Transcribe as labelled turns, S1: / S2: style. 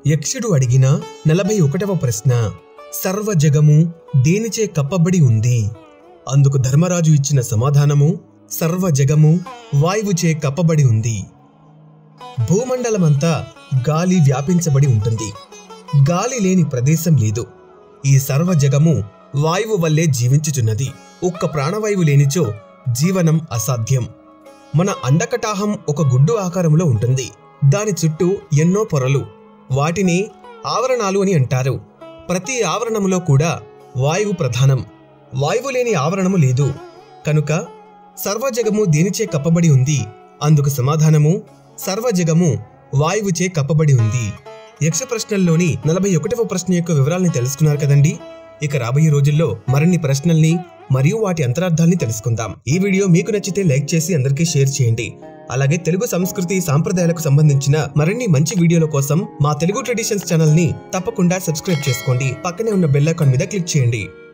S1: యక్షుడు అడిగిన నలభై ఒకటవ ప్రశ్న సర్వ జగము దేనిచే కప్పబడి ఉంది అందుకు ధర్మరాజు ఇచ్చిన సమాధానము సర్వ జగము వాయువుచే కప్పబడి ఉంది భూమండలమంతా గాలి వ్యాపించబడి ఉంటుంది గాలి లేని ప్రదేశం లేదు ఈ సర్వ జగము వాయువు వల్లే జీవించుచున్నది ఒక్క ప్రాణవాయువు లేనిచో జీవనం అసాధ్యం మన అండకటాహం ఒక గుడ్డు ఆకారంలో ఉంటుంది దాని చుట్టూ ఎన్నో పొరలు వాటిని ఆవరణాలు అని అంటారు ప్రతి ఆవరణములో కూడా వాయువు ప్రధానం వాయువు లేని ఆవరణము లేదు కనుక సర్వజగము దేనిచే కప్పబడి ఉంది అందుకు సమాధానము సర్వజగము వాయువుచే కప్పబడి ఉంది యక్ష ప్రశ్నల్లోని నలభై ఒకటవ ప్రశ్న యొక్క వివరాల్ని తెలుసుకున్నారు కదండి ఇక రాబోయే రోజుల్లో మరిన్ని ప్రశ్నల్ని మరియు వాటి అంతరార్థాల్ని తెలుసుకుందాం ఈ వీడియో మీకు నచ్చితే లైక్ చేసి అందరికీ షేర్ చేయండి అలాగే తెలుగు సంస్కృతి సాంప్రదాయాలకు సంబంధించిన మరిన్ని మంచి వీడియోల కోసం మా తెలుగు ట్రెడిషన్స్ ఛానల్ ని తప్పకుండా సబ్స్క్రైబ్ చేసుకోండి పక్కనే ఉన్న బెల్ ఐకాన్ మీద క్లిక్ చేయండి